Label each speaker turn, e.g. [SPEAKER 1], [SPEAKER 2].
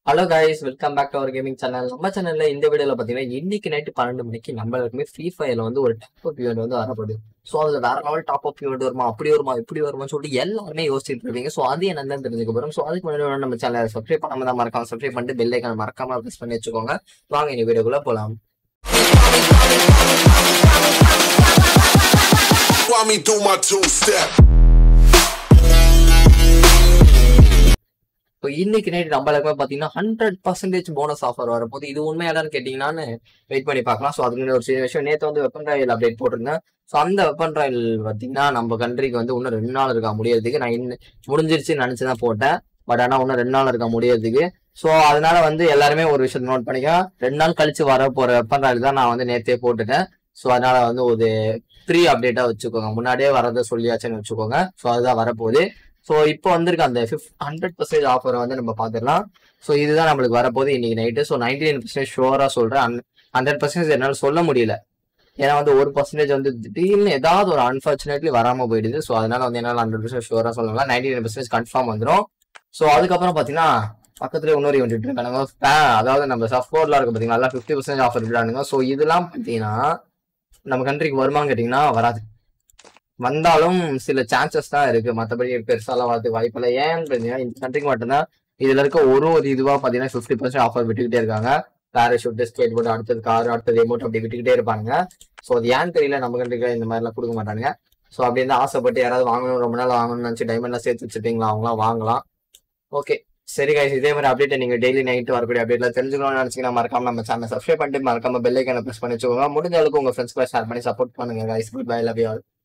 [SPEAKER 1] Hello guys welcome back to our gaming channel நம்ம சேனல்ல இந்த வீடியோல பாத்தீங்கன்னா இன்னைக்கு நைட்டு பன்னெண்டு மணிக்கு நம்ம எல்லாருக்குமே ஃப்ரீ ஃபயர்ல வந்து ஒரு டாப் அப் ஈவெண்ட் வந்து வரப்படுது ஸோ அதுல வேற லெவல் டாப் அப் ஈவெண்ட் வருமா அப்படி வருமா இப்படி வருமான்னு சொல்லிட்டு எல்லாருமே யோசிச்சுட்டு இருப்பீங்க ஸோ அது என்னன்னு தெரிஞ்சுக்க போறோம் ஸோ அதுக்கு முன்னாடி நம்ம சேனலை சப்ஸ்கிரைப் பண்ணாம தான் மறக்காம சப்ஸ்கிரைப் பண்ணிட்டு பெல் ஐக்கான மறக்காம ப்ரெஸ் பண்ணி வச்சுக்கோங்க வாங்க இந்த வீடியோக்குள்ள போலாம்
[SPEAKER 2] While me do my two step.
[SPEAKER 1] இப்போ இன்னைக்கு நைட் நம்ம எல்லாருக்குமே பார்த்தீங்கன்னா ஹண்ட்ரட் பர்சன்டேஜ் போனஸ் ஆஃபர் வரப்போது இது உண்மையானு கேட்டிங்கன்னான்னு வெயிட் பண்ணி பார்க்கலாம் ஸோ அதுக்கு முன்னாடி ஒரு சின்ன விஷயம் நேற்று வந்து வெப்பன் ராயல் அப்டேட் போட்டிருந்தேன் ஸோ அந்த வெப்பன் ராயல் பார்த்தீங்கன்னா நம்ம கண்ட்ரிக்கு வந்து இன்னும் ரெண்டு நாள் இருக்கா முடியறதுக்கு நான் இன்னும் முடிஞ்சிருச்சுன்னு நினச்சி தான் போட்டேன் பட் ஆனால் இன்னும் ரெண்டு நாள் இருக்கா முடியறதுக்கு ஸோ அதனால வந்து எல்லாருமே ஒரு விஷயத்தை நோட் பண்ணிக்க ரெண்டு நாள் கழிச்சு வர போகிற வெப்பன் ராயல் தான் நான் வந்து நேற்றே போட்டுட்டேன் ஸோ அதனால வந்து ஒரு ப்ரீ அப்டேட்டாக வச்சுக்கோங்க முன்னாடியே வரதை சொல்லியாச்சுன்னு வச்சுக்கோங்க ஸோ அதுதான் வரப்போகுது ஸோ இப்போ வந்திருக்க அந்த ஃபிஃப்ட் ஹண்ட்ரட் பர்சன்டேஜ் ஆஃபரை வந்து நம்ம பார்த்துடலாம் ஸோ இதுதான் நம்மளுக்கு வரப்போகுது இன்னைக்கு night so ninety nine percentage ஷோராக சொல்கிறேன் ஹண்ட்ரட் பர்சன்டேஜ் என்னால் சொல்ல முடியல ஏன்னா வந்து ஒரு பர்சன்டேஜ் வந்து திடீர்னு ஏதாவது ஒரு அன்ஃபார்ச்சுனேட்லி வராமல் போயிடுது ஸோ அதனால வந்து என்னால் ஹண்ட்ரட் பர்சன்ட் ஷோராக சொல்லலாம் நைன்டி நைன் பர்சன்டேஜ் கன்ஃபார்ம் வந்துடும் ஸோ அதுக்கப்புறம் பார்த்தீங்கன்னா பக்கத்துல இன்னொரு ஈவெண்ட் விட்டுருக்கானுங்க Fa- அதாவது நம்ம சஃபோர்லாம் இருக்கு பார்த்தீங்கன்னா எல்லாம் ஃபிஃப்டி பர்சன்டேஜ் ஆஃபர் விட்டுறானுங்க ஸோ இதெல்லாம் பார்த்தீங்கன்னா நம்ம கண்ட்ரிக்கு வருமான்னு கேட்டிங்கன்னா வராது வந்தாலும் சில சான்சஸ் தான் இருக்கு மற்றபடி பெருசாலாம் வரதுக்கு வாய்ப்பு இல்லை ஏன்னு பார்த்தீங்கன்னா இந்த கண்ட்ரிக்கு மட்டும்தான் இதுல இருக்க ஒரு ஒரு இதுவா பார்த்தீங்கன்னா ஃபிஃப்டி பர்சன்ட் ஆஃபர் விட்டுக்கிட்டே இருக்காங்க பேராஷூட் ஸ்கேட் போர்டு அடுத்தது கார் அடுத்தது எமௌண்ட் அப்படி விட்டுக்கிட்டே இருப்பாங்க ஸோ அது ஏன்னு தெரியல நம்ம கண்ட்ரிக்கு இந்த மாதிரிலாம் கொடுக்க மாட்டாங்க ஸோ அப்படி இருந்தால் ஆசைப்பட்டு யாராவது வாங்கணும் ரொம்ப நாள் வாங்கணும்னு நினச்சி டைமண்ட்லாம் சேர்த்து வச்சுருப்பீங்களா அவங்களாம் வாங்கலாம் ஓகே சரி guys இதே மாதிரி அப்டேட் நீங்க டெய்லி நைட் வரக்கூடிய அப்டேட்ல தெரிஞ்சுக்கணும்னு நினைச்சீங்கன்னா மறக்காம நம்ம சேனல் சப்ஸ்கிரைப் பண்ணிட்டு மறக்காம பெல் ஐக்கான பிரஸ் பண்ணி வச்சுக்கோங்க முடிஞ்ச அளவுக்கு உங்க ஃப்ரெண்ட்ஸ்க்கு ஷேர் பண்ணி சப்போர்ட் பண்ணுங்க guys good bye love you all